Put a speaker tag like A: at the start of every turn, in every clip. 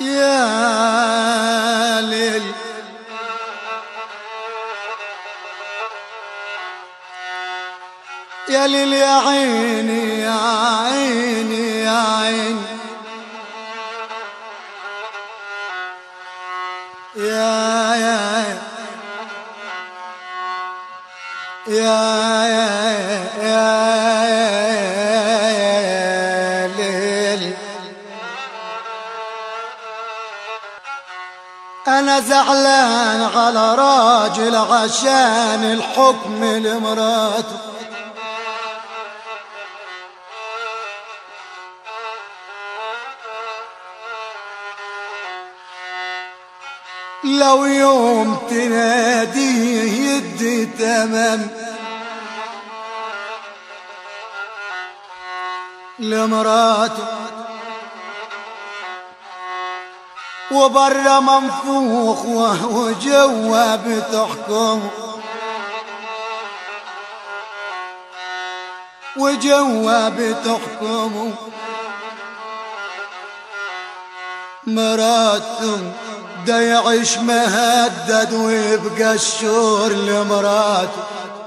A: يا ليل يا ليل يا عيني يا عيني يا عيني يا يا يا يا يا ليل انا زعلان على راجل عشان الحكم لمراته لو يوم تناديه يدي تمام لمراته وبرا منفوخ وجوا بتحكم وجوا بتحكم مراته ده يعيش مهدد ويبقى الشور لمراته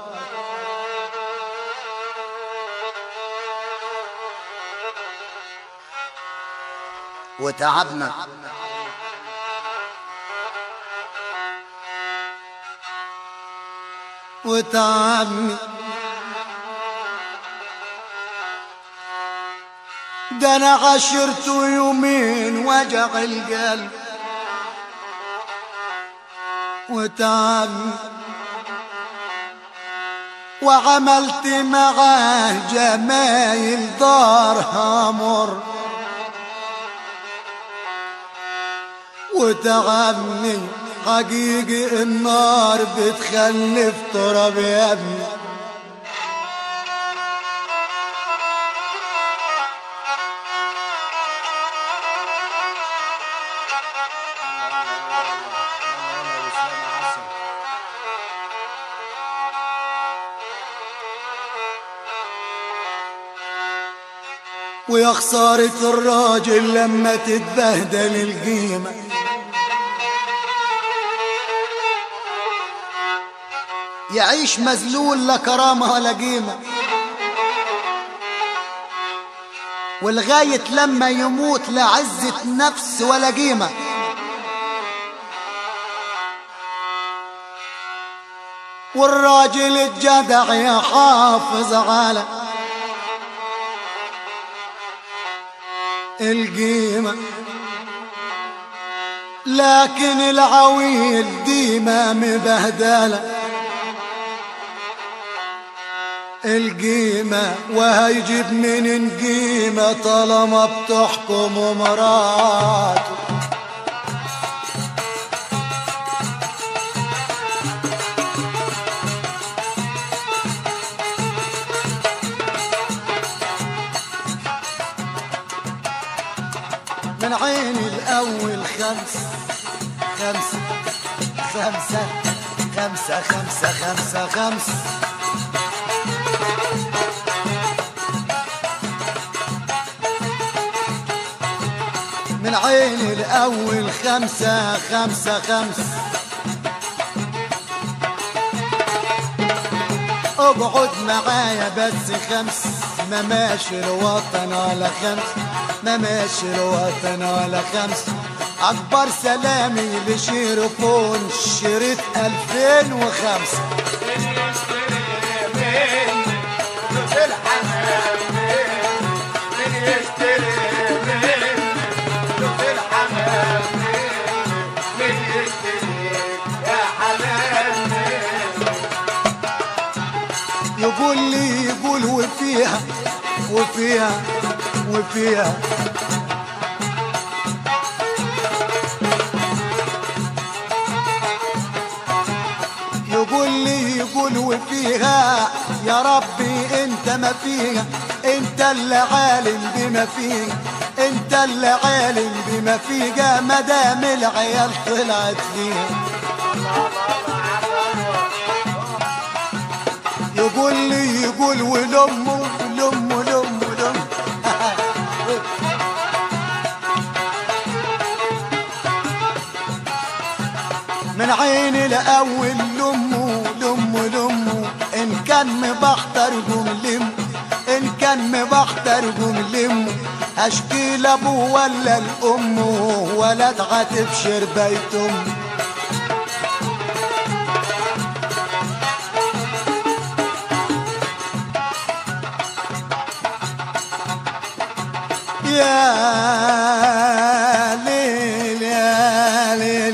B: وتعبنا
A: وتعبني ده انا عشرته يومين وجع القلب وتعبني وعملت معاه جمايل دارها مر وتعبني حقيقي النار بتخلف تراب يا ابني ويا خسارة الراجل لما تتبهدل القيمة يعيش مذلول لا كرامة ولا قيمة ولغاية لما يموت لا عزة نفس ولا قيمة والراجل الجدع يحافظ على القيمة لكن العويل ديما مبهدلة القيمة وهيجيب من القيمة طالما بتحكم مراته من عين الأول خمس خمسة خمسة خمسة خمسة خمسة خمسة من عين الأول خمسة خمسة خمسة اقعد معايا بس خمس ما ماشي الوطن ولا خمس ما ماشي الوطن ولا خمس اكبر سلامي لشيرفون شريط 2005 يقول لي يقول وفيها وفيها وفيها يقول لي يقول وفيها يا ربي انت ما فيها انت اللي عالم بما فيها انت اللي عالم بما فيها ما دام العيال طلعت فيها يقول لي يقول ولمه لمه لمه لمه من عين الاول لمه لمه لمه ان كان مبختر قوم لمه ان كان مبختر قوم لمه اشكي لابوه ولا لامه ولا تبشر بيت امه يا ليل يا ليل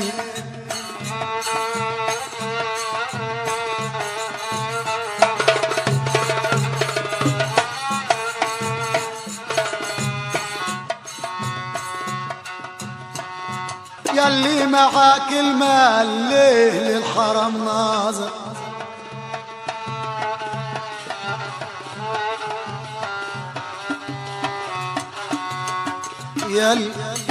A: ياللي معاك المال ليه للحرم ناظر يل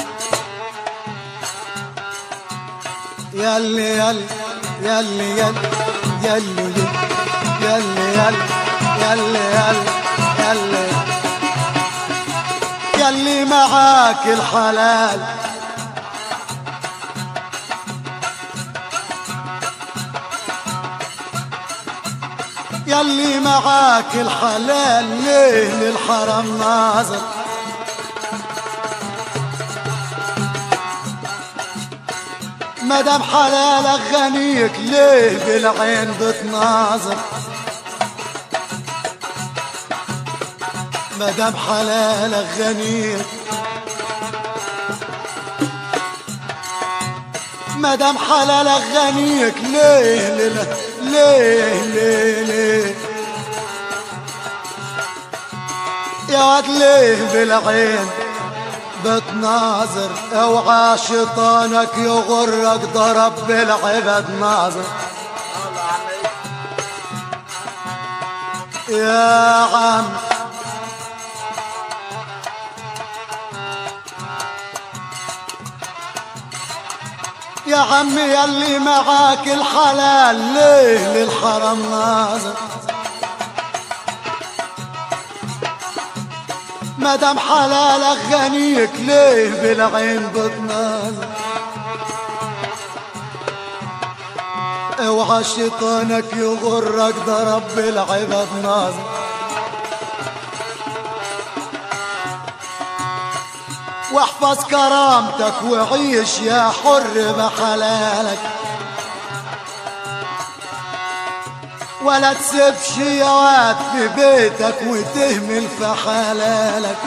A: يل يل يل يل يل يل يل يل يل يل يلي معاك الحلال يلي معاك الحلال ليه للحرم ناظر مدام حلالك غنيك ليه بالعين بتناظر مدام حلالك غنيك مدام حلالك غنيك ليه ليه ليه ليه, ليه يا واد ليه بالعين بتناظر اوعى شيطانك يغرك ضرب بالعبد ناظر يا عم يا عمي يلي معاك الحلال ليه للحرم ناظر مدام حلالك غنيك ليه بالعين بتناظر اوعى شيطانك يغرك ضرب بالعبد ناظر واحفظ كرامتك وعيش يا حر بحلالك ولا تسيبش يا واد في بيتك وتهمل في حلالك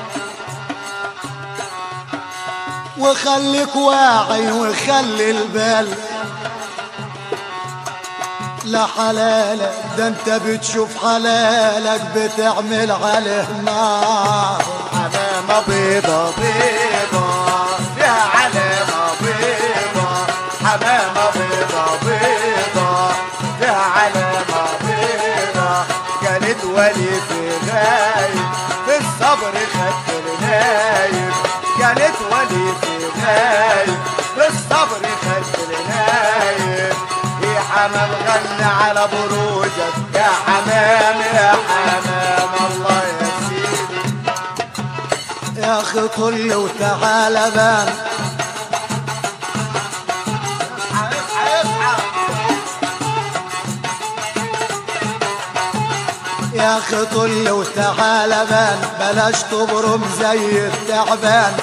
A: وخليك واعي وخلي البال لا حلالك ده انت بتشوف حلالك بتعمل عليه نار
B: علامة بيضة بيضة فيها علامة بيضة حمامة بيضة بيضة فيها علامة بيضة كانت ولي في غايب في الصبر خدت نايم كانت ولي في غايب في الصبر خدت نايم يا حمام غنى على بروجك يا حمام يا حمام الله يا سيدي
A: يا اخي طل وتعالى بان يا اخي طل وتعالى بان بلاش تبرم زي التعبان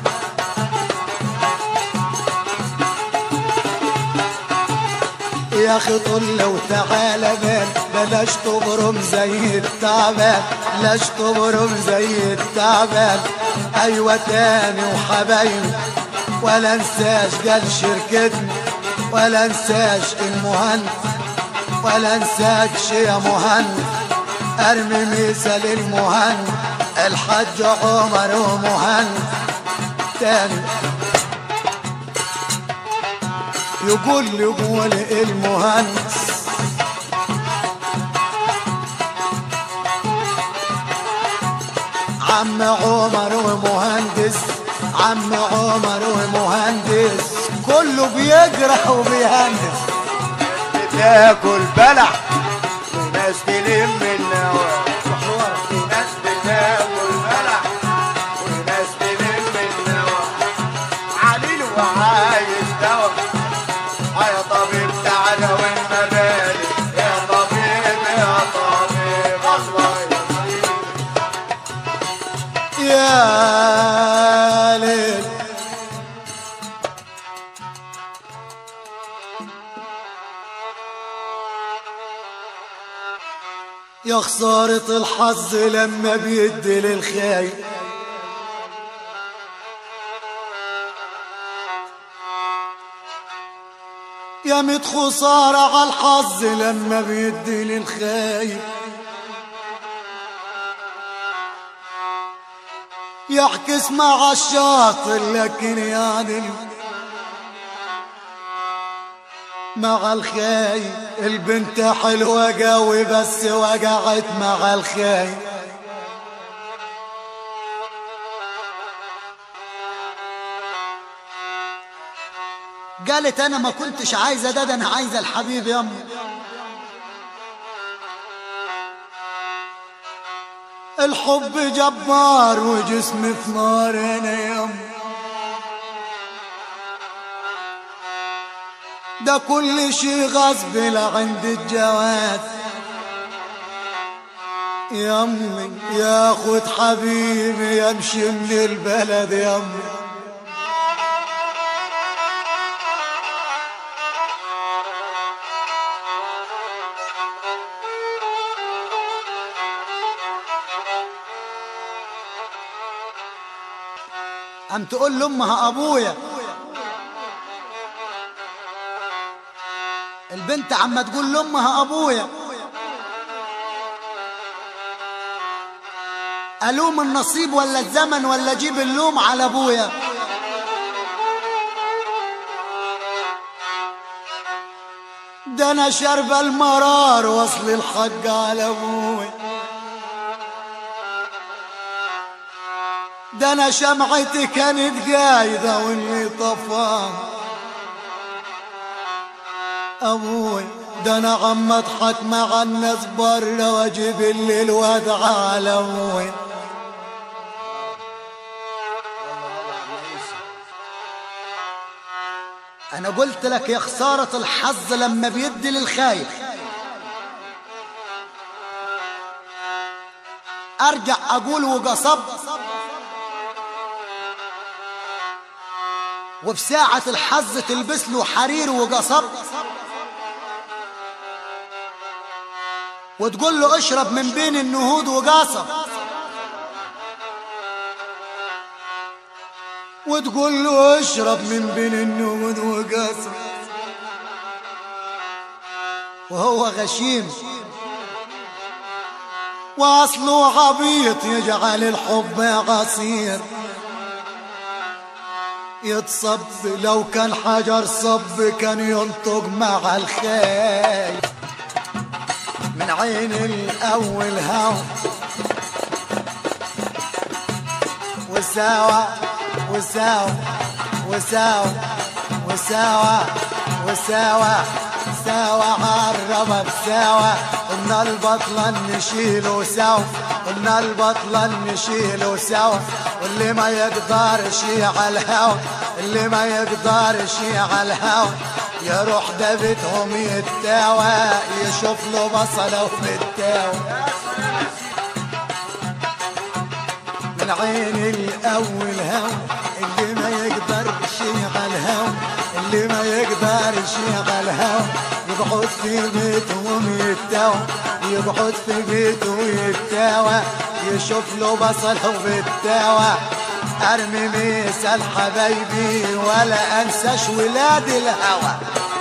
A: يا اخي طل وتعالى بان بلاش تبرم زي التعبان بلاش تبرم زي التعبان ايوه تاني وحبايبي ولا انساش قال شركتنا ولا انساش المهند ولا انساكش يا مهند ارمي مثل المهند الحاج عمر ومهند تاني يقول يقول المهندس عم عمر ومهندس عم عمر ومهندس كله بيجرح وبيهندس
B: بتاكل بلع وناس تلم النوى في ناس بتاكل بلع وناس تلم النوى عليل وعايز دوا هيا
A: يا ليل يا خسارة الحظ لما بيدي للخايب يا ميت خسارة على الحظ لما بيدي للخايب يعكس مع الشاطر لكن يعني مع الخايب البنت حلوة قوي بس وقعت مع الخايب قالت انا ما كنتش عايزه ده ده انا عايزه الحبيب يا امي الحب جبار وجسمي في نار انا يا امي ده كل شي غصب لعند الجواز يا امي ياخد حبيبي يمشي من البلد يا امي قام تقول لامها ابويا البنت عم تقول لامها ابويا الوم النصيب ولا الزمن ولا اجيب اللوم على ابويا ده انا شرب المرار وصل الحق على ابويا ده انا شمعتي كانت قايدة واللي طفاها ابوي ده انا عم اضحك مع الناس برا واجيب الليل وادعى على ابوي انا قلت لك يا خسارة الحظ لما بيدي للخايف ارجع اقول وقصب وفي ساعة الحظ تلبس له حرير وقصب وتقول له اشرب من بين النهود وقاصب وتقول له اشرب من بين النهود وقاصب وهو غشيم واصله عبيط يجعل الحب عصير يتصب لو كان حجر صب كان ينطق مع الخيل من عين الأول هاو وساوى وساوى وساوى وساوى وساوى ساوى عربة بساوى قلنا البطلة نشيله سوا قلنا البطلة نشيله سوا واللي ما يقدرش على الهوا اللي ما يقدرش على الهوا يروح ده بيتهم يتاوى يشوف له بصله في التاوى من عين الاول هوا اللي ما يقدرش على الهوا اللي ما يقدرش على الهوا يقعد في بيتهم يتاوى يقعد في بيته يتاوى يشوف له بصله في التاوى ارمي مثال حبايبي ولا انساش ولاد الهوى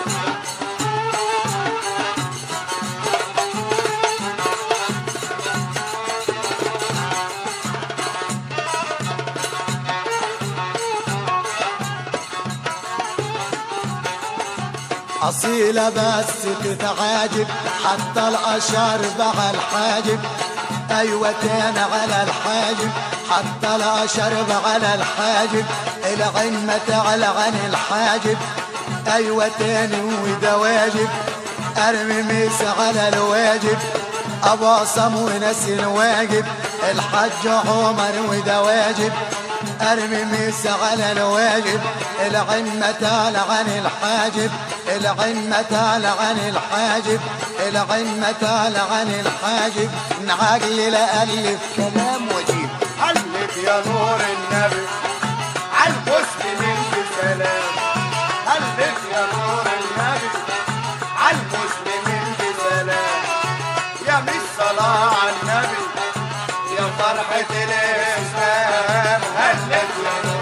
A: أصيلة بس تتعاجب حتى الأشار بقى الحاجب أيوة تاني على الحاجب حتى الأشر على الحاجب العمة تعلى عن الحاجب أيوة تاني وده واجب أرمي ميس على الواجب أباصم وناس الواجب الحج عمر وده واجب ارمي ميس على الواجب العمة تعلى عن الحاجب العمة تعلى عن الحاجب العمة تعلى عن الحاجب نعقل ألف كلام وجيب
B: ألف يا نور النبي عالمسلمين بسلام هلف يا نور النبي عالمسلمين بسلام يا مش صلاة على النبي يا فرحة الإسلام هلف يا نور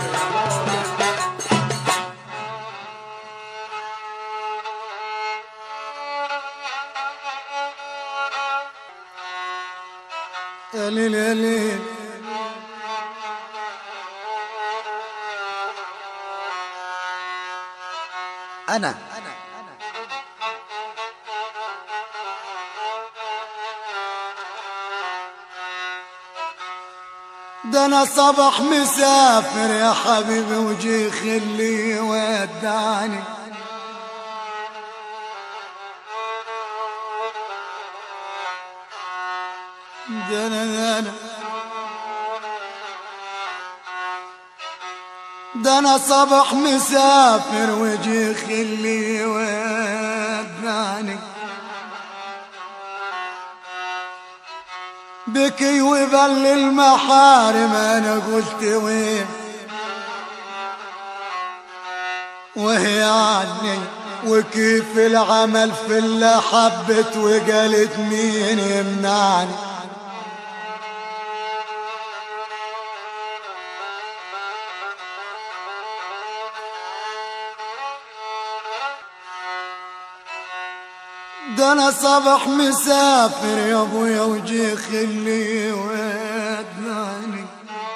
A: يا ليل يا ليل أنا ده أنا صبح مسافر يا حبيبي وجي خلي ودعني ده أنا ده أنا ده انا صبح مسافر وجي خلي وداني بكي وبل المحارم انا قلت وين وهي عني وكيف العمل في اللي حبت وقالت مين يمنعني ده انا صبح مسافر يا ابويا وجي خلي ودناني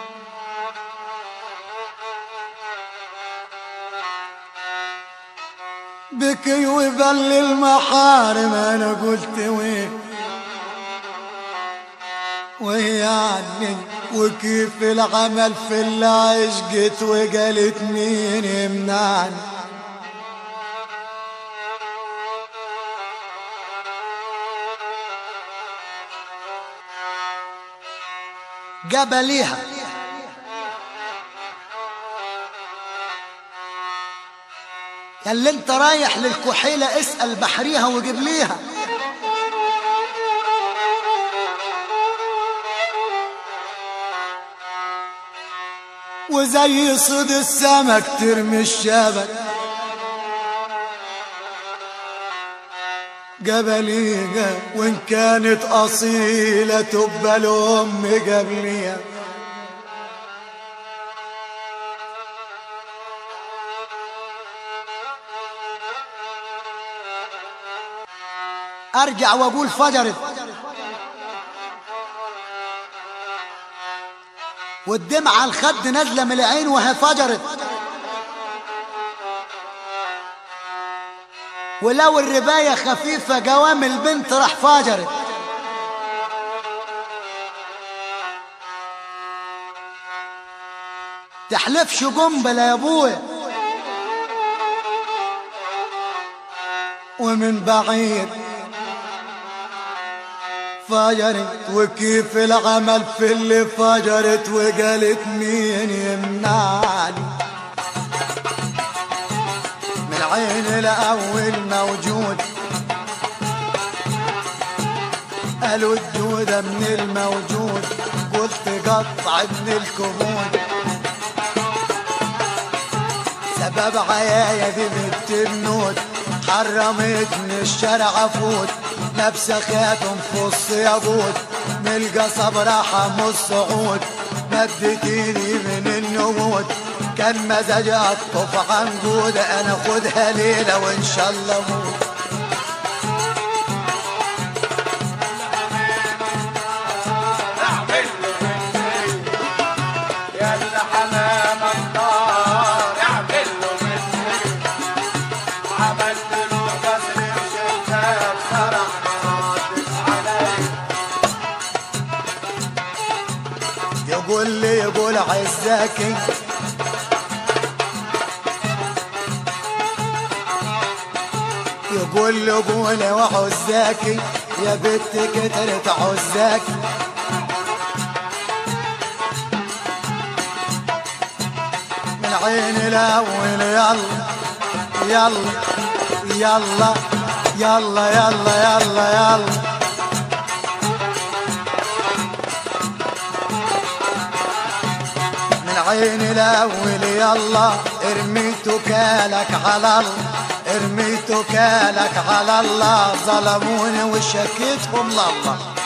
A: بكي وبل المحارم انا قلت وين وهي عني وكيف العمل في اللي عشقت وقالت مين يمنعني جبليها يا اللي انت رايح للكحيلة اسأل بحريها وجيب ليها وزي صيد السمك ترمي الشبك جبليها وان كانت اصيله تبقى الام قبليها ارجع واقول فجرت والدمعة على الخد نازلة من العين وهي فجرت ولو الرباية خفيفة جوام البنت راح فجرت تحلفش جنبلة يا ابويا ومن بعيد فجرت وكيف العمل في اللي فجرت وقالت مين يمنعني من عين الاول موجود قالوا الدودة من الموجود قلت قطع ابن الكهون سبب عيايا دي بنت النود حرمتني الشارع افوت لابسه خاتم فص ياقوت من القصب راح الصعود مدت ايدي من النمود كان مزاجي اطف عنقود انا خدها ليله وان شاء الله موت
B: اعمل له مني يا اللي حمام النار اعمل له مني عملت له قصر شتاب صرح مراتب علي
A: يقول لي يقول عزاكي يقول لي قولي وعزاكي يا بنت كترت عزاكي من عين الاول يلا يلا يلا يلا يلا يلا يلا عين الاول يلا ارميتو كالك على الله ارميتو كالك على الله ظلموني وشكيتهم لله